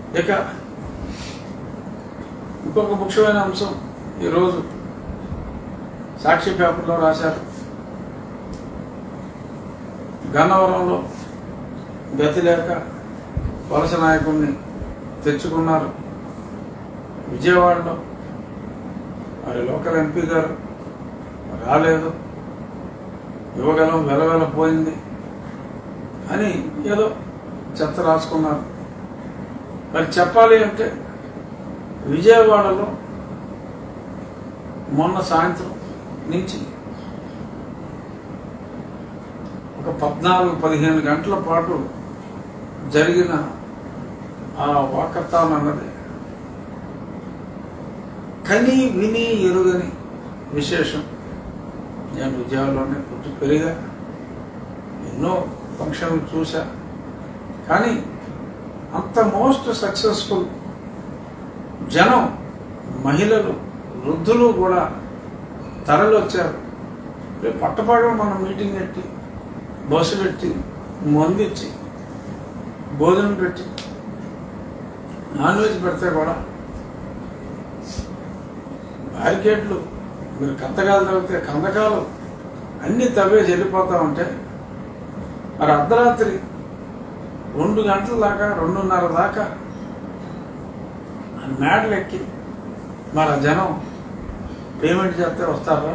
ఇక ఇంకొక ముఖ్యమైన అంశం ఈరోజు సాక్షి పేపర్లో రాశారు గన్నవరంలో గతి లేక వలస నాయకుడిని తెచ్చుకున్నారు విజయవాడలో మరి లోకల్ ఎంపీ గారు రాలేదు యువగలం వెలవెల పోయింది అని ఏదో చెత్త రాసుకున్నారు మరి చెప్పాలి అంటే విజయవాడలో మొన్న సాయంత్రం నుంచి ఒక పద్నాలుగు పదిహేను గంటల పాటు జరిగిన ఆ వాకత్తాన్ అన్నది కని విని ఎరుగని విశేషం నేను విజయవాడలోనే పుట్టి పెరిగా ఎన్నో ఫంక్షన్లు చూశా కానీ అంత మోస్ట్ సక్సెస్ఫుల్ జనం మహిళలు వృద్ధులు కూడా తరలి వచ్చారు రేపు పట్టపాడు మనం మీటింగ్ పెట్టి బస్సు పెట్టి మందు ఇచ్చి భోజనం పెట్టి నాన్ వెజ్ పెడితే కూడా బ్యారికేడ్లు మీరు కందకాలు తవ్వితే కందకాలు అన్ని తవ్వేసి వెళ్ళిపోతా ఉంటే మరి అర్ధరాత్రి రెండు గంటల దాకా రెండున్నర దాకా ఆ మేడలు ఎక్కి మరి ఆ జనం పేమెంట్ చేస్తే వస్తారా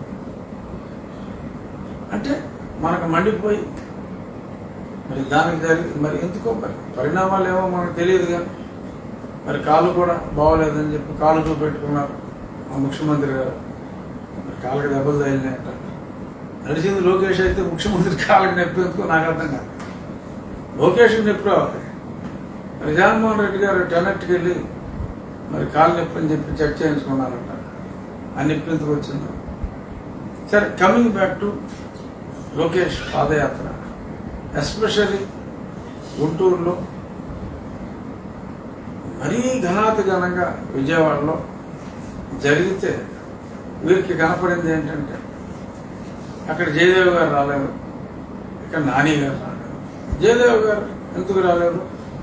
అంటే మనకు మండిపోయి మరి దానికి జరిగి మరి ఎందుకో మరి పరిణామాలు ఏమో మనకు తెలియదు కానీ మరి కాలు కూడా బాగోలేదని చెప్పి కాలు చూపెట్టుకున్నారు మా ముఖ్యమంత్రి గారు మరి కాళ్ళకి దెబ్బలు తగిలినాయంట నడిచింది లోకేష్ అయితే ముఖ్యమంత్రి కాళ్ళకి నొప్పి ఎందుకో నాకు అర్థం కాదు లోకేష్ నొప్పి రావాలి మరి జగన్మోహన్ రెడ్డి గారు టెనెట్కి వెళ్ళి మరి కాలు నొప్పి అని చెప్పి చెక్ చేయించుకున్నారంట ఆ నొప్పి ఎందుకు వచ్చిందో సరే coming back to Lokesh padayatra especially గుంటూరులో మరీ ఘనాతి ఘనంగా విజయవాడలో జరిగితే వీరికి కనపడింది ఏంటంటే అక్కడ జయదేవ్ గారు రాలేదు ఇక్కడ నాని గారు రాలేదు జయదేవ్ గారు ఎందుకు రాలేదు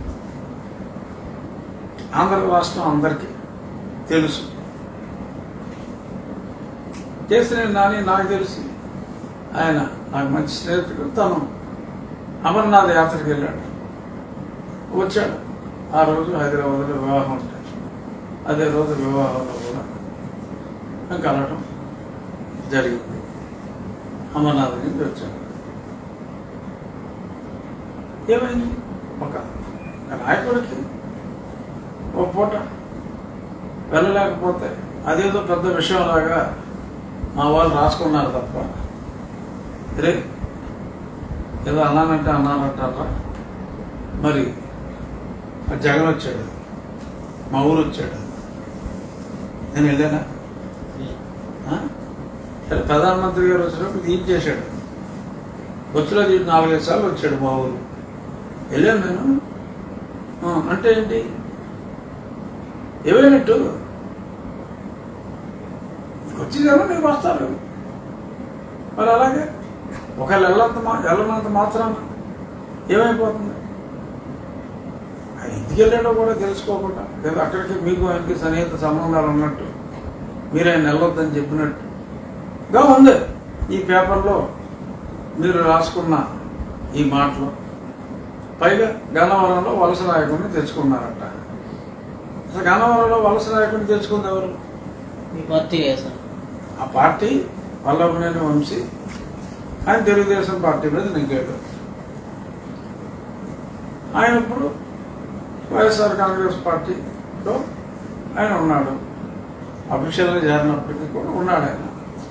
ఆంధ్ర రాష్ట్రం అందరికీ తెలుసు చేసిన నాని నాకు తెలిసి ఆయన నాకు మంచి స్నేహితుడు తను అమర్నాథ్ యాత్రకి వెళ్ళాడు వచ్చాడు ఆ రోజు హైదరాబాద్లో వివాహం ఉంటే అదే రోజు వివాహంలో కూడా మేము కలవటం జరిగింది అమర్నాథ్ నుంచి వచ్చాడు ఏమైంది ఒక నాయకుడికి ఒక పూట వెళ్ళలేకపోతే అదేదో పెద్ద విషయంలాగా మా వాళ్ళు రాసుకున్నారు తప్ప రే ఏదో అన్నానంటే అన్నానంటారా మరి ఆ జగన్ వచ్చాడు మా ఊరు వచ్చాడు నేను వెళ్ళానా ఆ? సరే ప్రధానమంత్రి గారు వచ్చినప్పుడు ఇది చేశాడు బొత్తులో తీసి నాలుగైదు సార్లు వచ్చాడు మా ఊరు వెళ్ళాను నేను ఆ, అంటే ఏంటి ఏమైనట్టు వచ్చి జనం నీకు వస్తారు మరి అలాగే ఒకవేళ వెళ్ళంత మా వెళ్ళనంత మాత్రాన ఏమైపోతుంది ఆయన ఎందుకు వెళ్ళాడో కూడా తెలుసుకోకుండా లేదా అక్కడికి మీకు ఆయనకి సన్నిహిత సంబంధాలు ఉన్నట్టు మీరు ఆయన వెళ్ళొద్దని చెప్పినట్టు గా ఉంది ఈ పేపర్లో మీరు రాసుకున్న ఈ మాటలు పైగా గన్నవరంలో వలస నాయకుడిని తెచ్చుకున్నారట అసలు గన్నవరంలో వలస నాయకుడిని తెచ్చుకుంది ఎవరు మీ పార్టీ సార్ ఆ పార్టీ వల్లభనేని వంశీ ఆయన తెలుగుదేశం పార్టీ మీద నెగ్గాడు ఆయన ఇప్పుడు వైఎస్ఆర్ కాంగ్రెస్ పార్టీలో ఆయన ఉన్నాడు అఫీషియల్గా చేరినప్పటికీ కూడా ఉన్నాడు ఆయన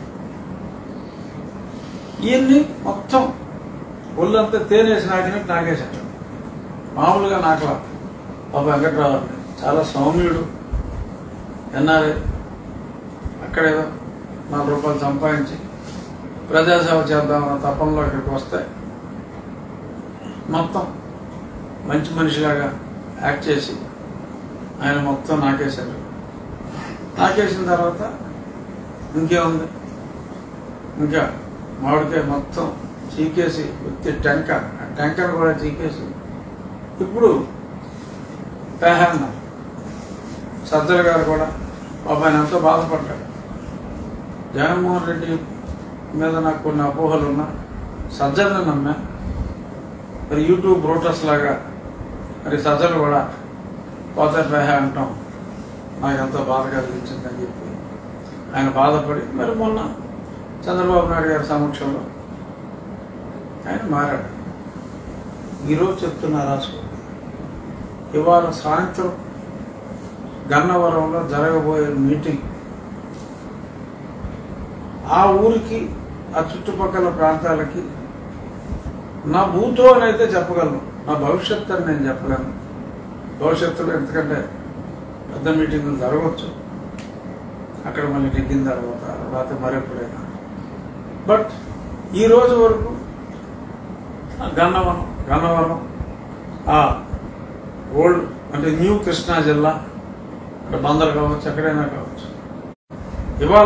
ఈయన్ని మొత్తం ఒళ్ళంతా తేనేసి నాకినట్టు నాకేశాడు మామూలుగా నాకలా పాప వెంకట్రావు అని చాలా సౌమ్యుడు ఎన్ఆర్ఐ అక్కడేదో నాలుగు రూపాయలు సంపాదించి ప్రజాసేవ చేద్దామన్న తపనలో ఇక్కడికి వస్తే మొత్తం మంచి మనిషిలాగా యాక్ట్ చేసి ఆయన మొత్తం నాకేశారు నాకేసిన తర్వాత ఇంకేముంది ఇంకా మామిడికాయ మొత్తం చీకేసి ఉత్తి టెంక ఆ టెంకను కూడా చీకేసి ఇప్పుడు పేహ అన్నారు సజ్జల గారు కూడా పాప ఆయన ఎంతో బాధపడ్డాడు జగన్మోహన్ రెడ్డి మీద నాకు కొన్ని అపోహలు ఉన్నా సజ్జల్ని నమ్మా మరి యూట్యూబ్ బ్రోటర్స్ లాగా మరి సజ్జలు కూడా పోతే పేహ అంటాం నాకు ఎంతో బాధ కలిగించిందని చెప్పి ఆయన బాధపడి మరి మొన్న చంద్రబాబు నాయుడు గారి సమక్షంలో ఆయన మారాడు ఈరోజు చెప్తున్నా రాసుకోండి ఇవాళ సాయంత్రం గన్నవరంలో జరగబోయే మీటింగ్ ఆ ఊరికి ఆ చుట్టుపక్కల ప్రాంతాలకి నా భూతో అని అయితే చెప్పగలను నా భవిష్యత్తు అని నేను చెప్పగలను భవిష్యత్తులో ఎందుకంటే పెద్ద మీటింగులు జరగవచ్చు అక్కడ మళ్ళీ నెగ్గిన తర్వాత లేకపోతే మరెప్పుడైనా బట్ ఈ రోజు వరకు ఆ గన్నవరం గన్నవరం ఆ ఓల్డ్ అంటే న్యూ కృష్ణా జిల్లా అంటే బందర్ కావచ్చు ఎక్కడైనా కావచ్చు ఇవాళ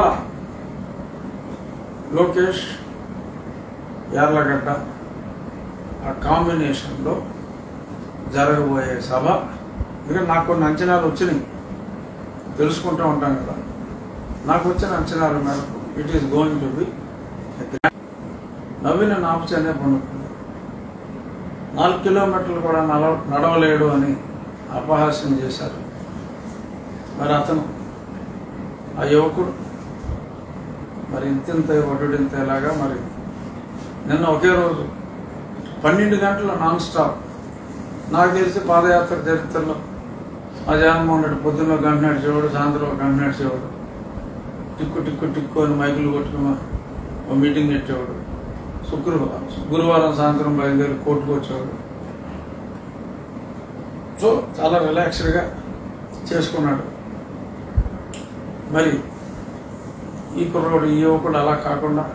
లోకేష్ యార్లగడ్డ ఆ కాంబినేషన్లో జరగబోయే సభ ఎందుకంటే నాకు కొన్ని అంచనాలు వచ్చినాయి తెలుసుకుంటూ ఉంటాం కదా నాకు వచ్చిన అంచనాల మేరకు it is going to be నవీన నాపచనే పండుతుంది నాలుగు కిలోమీటర్లు కూడా నడవ నడవలేడు అని అపహాస్యం చేశారు మరి అతను ఆ యువకుడు మరి ఇంతింత వడ్డింతేలాగా మరి నిన్న ఒకే రోజు పన్నెండు గంటల నాన్ స్టాప్ నాకు తెలిసి పాదయాత్ర చరిత్రలో మా జగన్మోహన్ రెడ్డి పొద్దున్న గంట నడిచేవాడు సాయంత్రం ఒక గంట నడిచేవాడు టిక్కు టిక్కు టిక్కు అని మైకులు కొట్టుకున్న ఒక మీటింగ్ పెట్టేవాడు శుక్రవారం గురువారం సాయంత్రం బయలుదేరి కోర్టుకు వచ్చేవాడు సో చాలా రిలాక్స్డ్గా చేసుకున్నాడు మరి ఈ కుర్రోడు ఈ యువకుడు అలా కాకుండా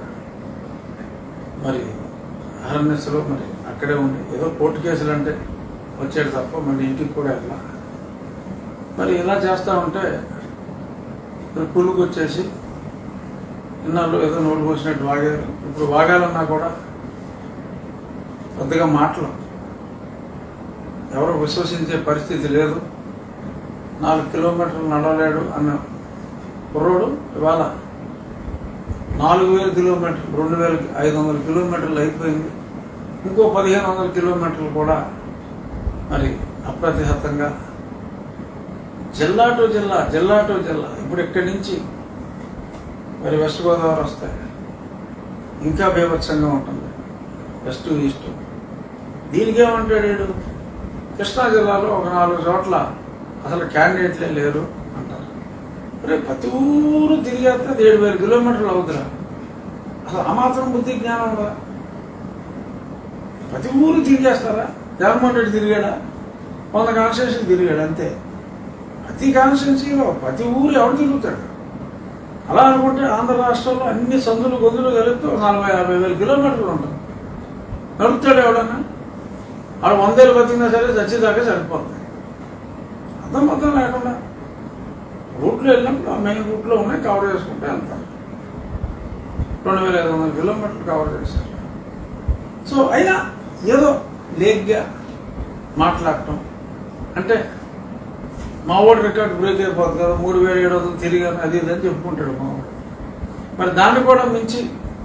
మరి అరణ్యస్లో మరి అక్కడే ఉండి ఏదో కోర్టు కేసులు అంటే వచ్చాడు తప్ప మళ్ళీ ఇంటికి కూడా వెళ్ళా మరి ఇలా చేస్తా ఉంటే మరి పులుగు వచ్చేసి ఇన్నాళ్ళు ఏదో నోటు పోసినట్టు వాగారు ఇప్పుడు వాగాలన్నా కూడా పెద్దగా మాటలు ఎవరు విశ్వసించే పరిస్థితి లేదు నాలుగు కిలోమీటర్లు నడవలేడు అన్న కుర్రోడు ఇవాళ నాలుగు వేల కిలోమీటర్లు రెండు వేల ఐదు వందల కిలోమీటర్లు అయిపోయింది ఇంకో పదిహేను వందల కిలోమీటర్లు కూడా మరి అప్రతిహతంగా జిల్లా టు జిల్లా జిల్లా టు జిల్లా ఇప్పుడు ఇక్కడి నుంచి మరి వెస్ట్ గోదావరి వస్తాయి ఇంకా బీభత్సంగా ఉంటుంది వెస్ట్ ఈస్ట్ దీనికి ఏమంటాడు వీడు కృష్ణా జిల్లాలో ఒక నాలుగు చోట్ల అసలు క్యాండిడేట్లే లేరు అంటారు మరి ప్రతి ఊరు తిరిగేస్తే అది ఏడు వేల కిలోమీటర్లు అవుతురా అసలు ఆ మాత్రం బుద్ధి జ్ఞానం ఉందా ప్రతి ఊరు తిరిగేస్తారా జగన్మోహన్ రెడ్డి తిరిగాడా వంద కాన్స్టిట్యూషన్ తిరిగాడు అంతే ప్రతి కాన్స్టిట్యున్సీలో ప్రతి ఊరు ఎవడు తిరుగుతాడు అలా అనుకుంటే ఆంధ్ర రాష్ట్రంలో అన్ని సందులు గొంతులు కలిపితే ఒక నలభై యాభై వేల కిలోమీటర్లు ఉంటుంది నడుపుతాడు ఎవడన్నా ఆడు వందేళ్ళు బతికినా సరే చచ్చేదాకా సరిపోతుంది అర్థం అర్థం లేకుండా రూట్లో వెళ్ళినప్పుడు ఆ మెయిన్ రూట్లో ఉన్నాయి కవర్ చేసుకుంటే వెళ్తాం రెండు వేల ఐదు వందల కిలోమీటర్లు కవర్ చేశారు సో అయినా ఏదో లేగ్గా మాట్లాడటం అంటే మా వాడు రికార్డ్ బ్రేక్ అయిపోతుంది కదా మూడు వేల ఏడు వందలు తిరిగాను అది ఇది అని చెప్పుకుంటాడు మా వాడు మరి దాన్ని కూడా మించి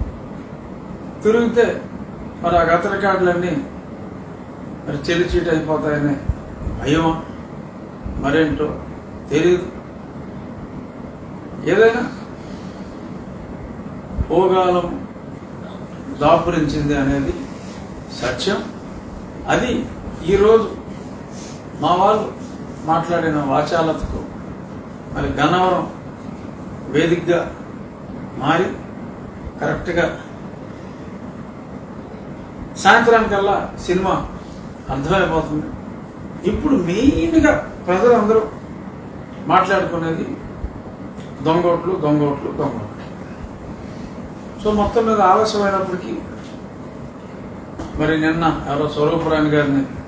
తిరిగితే మరి ఆ గత రికార్డులన్నీ మరి చెల్లి చీట అయిపోతాయని భయమా మరేంటో తెలియదు ఏదైనా భోగాలం దాపురించింది అనేది సత్యం అది ఈరోజు మా వాళ్ళు మాట్లాడిన వాచాలతకు మరి గన్నవరం వేదికగా మారి కరెక్ట్గా సాయంత్రానికల్లా సినిమా అర్థమైపోతుంది ఇప్పుడు మెయిన్గా ప్రజలందరూ మాట్లాడుకునేది దొంగోట్లు దొంగోట్లు దొంగోట్లు సో మొత్తం మీద ఆలస్యమైనప్పటికీ మరి నిన్న ఎవరో స్వరూపరాణి గారిని